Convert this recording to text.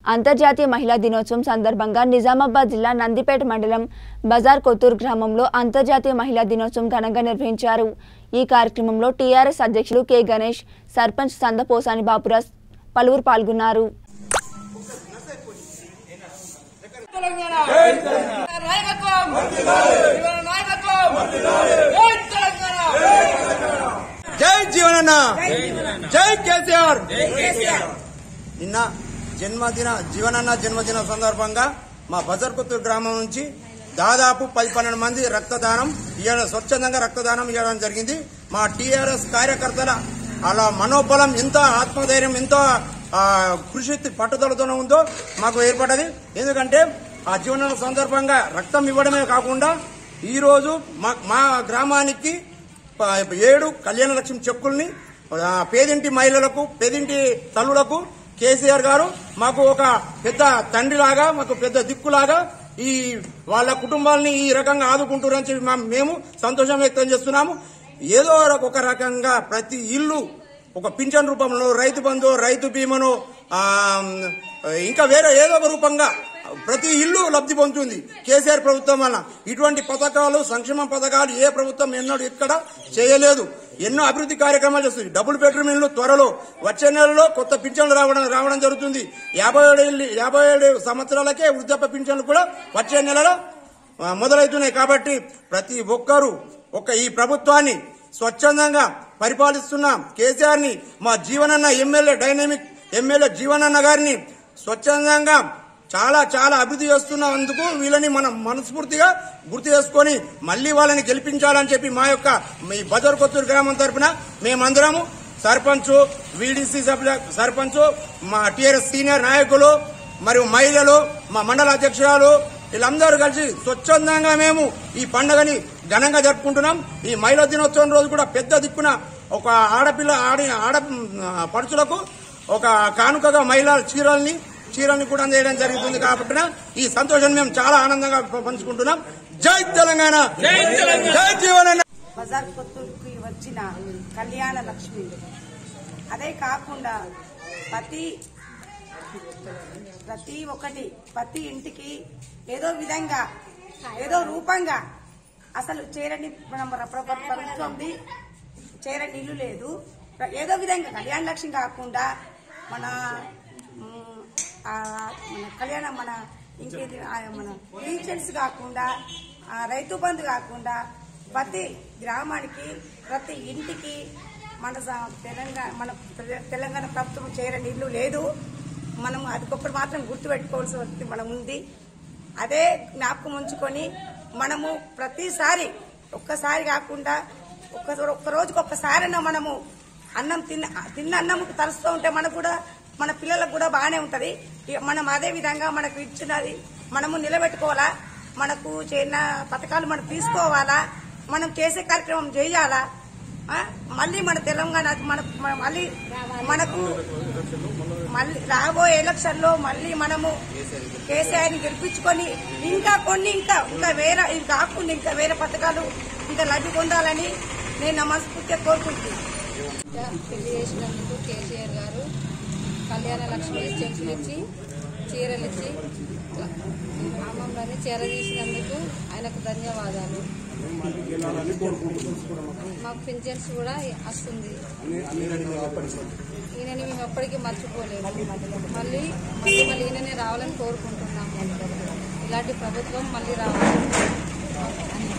అంతర్జాతీయ మహిళా దినోత్సవం సందర్భంగా నిజామాబాద్ జిల్లా నందిపేట మండలం బజార్ కొత్తూరు గ్రామంలో అంతర్జాతీయ మహిళా దినోత్సవం ఘనంగా నిర్వహించారు ఈ కార్యక్రమంలో టీఆర్ఎస్ అధ్యక్షులు కె గణేష్ సర్పంచ్ సందపోసాని బాపురాజ్ పలువురు పాల్గొన్నారు తెలంగాణ నాయకత్వం ఇవాళ నాయకత్వం జై తెలంగాణ జై జీవనన్న జై కేసీఆర్ నిన్న జన్మదిన జీవనన్న జన్మదిన సందర్భంగా మా బజర్కుత్తూరు గ్రామం నుంచి దాదాపు పది పన్నెండు మంది రక్తదానం ఇవ్వడం స్వచ్ఛందంగా రక్తదానం ఇవ్వడం జరిగింది మా టీఆర్ఎస్ కార్యకర్తల అలా మనోబలం ఎంత ఆత్మధైర్యం ఎంత ఆ, కృషి పట్టుదలతోనే ఉందో మాకు ఏర్పడ్డది ఎందుకంటే ఆ జీవన సందర్భంగా రక్తం ఇవ్వడమే కాకుండా ఈ రోజు మా మా గ్రామానికి ప- ఏడు కళ్యాణ లక్ష్మి చెక్కుల్ని ఆ, పేదింటి మహిళలకు పేదింటి తల్లులకు కేసీఆర్ గారు మాకు ఒక పెద్ద తండ్రిలాగా మాకు పెద్ద దిక్కులాగా ఈ వాళ్ళ కుటుంబాలని ఈ రకంగా ఆదుకుంటున్నారని చెప్పి మా- మేము సంతోషం వ్యక్తం చేస్తున్నాము ఏదో ఒక రకంగా ప్రతి ఇల్లు ఒక పింఛన్ రూపంలో రైతు బంధు రైతు బీమాను ఆ, ఇంకా వేరే ఏదో ఒక రూపంగా ప్రతి ఇల్లు లబ్ధి పొందుతుంది కేసీఆర్ ప్రభుత్వం వల్ల ఇటువంటి పథకాలు సంక్షేమ పథకాలు ఏ ప్రభుత్వం ఎన్నడూ ఇక్కడ చేయలేదు ఎన్నో అభివృద్ధి కార్యక్రమాలు చేస్తుంది డబుల్ బెడ్రూమ్ ఇల్లు త్వరలో వచ్చే నెలలో కొత్త పింఛన్లు రావడం రావడం జరుగుతుంది యాభై ఏడు ఇల్లు- యాభై ఏడు సంవత్సరాలకే వృద్ధాప్య పింఛన్లు కూడా వచ్చే నెలలో ఆ, మొదలవుతున్నాయి కాబట్టి ప్రతి ఒక్కరూ ఒక ఈ ప్రభుత్వాన్ని స్వచ్ఛందంగా పరిపాలిస్తున్న కేసీఆర్ ని మా Jeevananna MLA dynamic MLA Jeevananna గారిని స్వచ్ఛందంగా చాలా చాలా అభివృద్ధి చేస్తున్నందుకు వీళ్ళని మనం మనస్ఫూర్తిగా గుర్తు చేసుకొని మళ్ళీ వాళ్ళని గెలిపించాలని చెప్పి మా యొక్క ఈ బజర్ కొత్తూరు గ్రామం తరపున మేమందరము సర్పంచ్ వీడీసీ సభ్యుల సర్పంచ్ మా టీఆర్ఎస్ సీనియర్ నాయకులు మరియు మహిళలు మా మండల అధ్యక్షురాలు వీళ్ళందరూ కలిసి స్వచ్ఛందంగా మేము ఈ పండుగని ఘనంగా జరుపుకుంటున్నాం ఈ మహిళా దినోత్సవం రోజు కూడా పెద్ద దిక్కున ఒక ఆడపిల్ల ఆడి ఆడ పడుచులకు ఒక కానుకగా మహిళల చీరల్ని చీరల్ని కూడా అందజేయడం జరుగుతుంది కాబట్టి ఈ సంతోషాన్ని మేము చాలా ఆనందంగా పంచుకుంటున్నాం జై తెలంగాణ జై జీవన బజార్ కొత్తూరుకి వచ్చిన కళ్యాణ లక్ష్మి అదే కాకుండా ప్రతి ప్రతి ఒక్కటి ప్రతి ఇంటికి ఏదో విధంగా ఏదో రూపంగా అసలు చేరని మన ప్ర- ప్ర- ప్రభుత్వంది చేరని ఇల్లు లేదు ఏదో విధంగా కళ్యాణ లక్ష్మి కాకుండా మన మ్, ఆ, మన కళ్యాణ మన ఇంకేది ఆ, మన పింఛన్స్ కాకుండా ఆ, రైతు బంధు కాకుండా ప్రతి గ్రామానికి ప్రతి ఇంటికి మన స- తెలంగాణ మన తెల- తెలంగాణ ప్రభుత్వం చేరని ఇల్లు లేదు మనం అదొకటి మాత్రం గుర్తుపెట్టుకోవాల్సి మనం ఉంది అదే జ్ఞాపకం ఉంచుకొని మనము ప్రతిసారి ఒక్కసారి కాకుండా ఒక్క ఒక్క రోజుకి ఒక్కసారైనా మనము అన్నం తిన్న తిన్న అన్నం తరుస్తూ ఉంటే మనకు కూడా మన పిల్లలకు కూడా బాగానే ఉంటది ఇక మనం అదే విధంగా మనకు ఇచ్చినది మనము నిలబెట్టుకోవాలా మనకు చేరిన పథకాలు మనం తీసుకోవాలా మనం చేసే కార్యక్రమం చేయాలా ఆ? మళ్ళీ మన తెలంగాణ మన మన- మళ్ళీ మనకు మళ్ళీ రాబోయే ఎలక్షన్ లో మళ్ళీ మనము కేసీఆర్ ని గెలిపించుకొని ఇంకా కొన్ని ఇంకా ఇంకా వేరే ఇది కాకుండా ఇంకా వేరే పథకాలు ఇంకా లబ్ధి పొందాలని నేను మనస్ఫూర్తిగా కోరుకుంటున్నాను పెళ్లి చేసినందుకు కేసీఆర్ గారు కళ్యాణ లక్ష్మి చెక్కులు ఇచ్చి చీరలు ఇచ్చి గ్రామంలోని చేరదీసినందుకు ఆయనకు ధన్యవాదాలు మాకు పింఛన్స్ కూడా వస్తుంది ఈయనని మేము ఎప్పటికీ మర్చిపోలేము మళ్ళీ మళ్ళీ మళ్ళీ ఈయననే రావాలని కోరుకుంటున్నాము ఇలాంటి ప్రభుత్వం మళ్ళీ రావాలి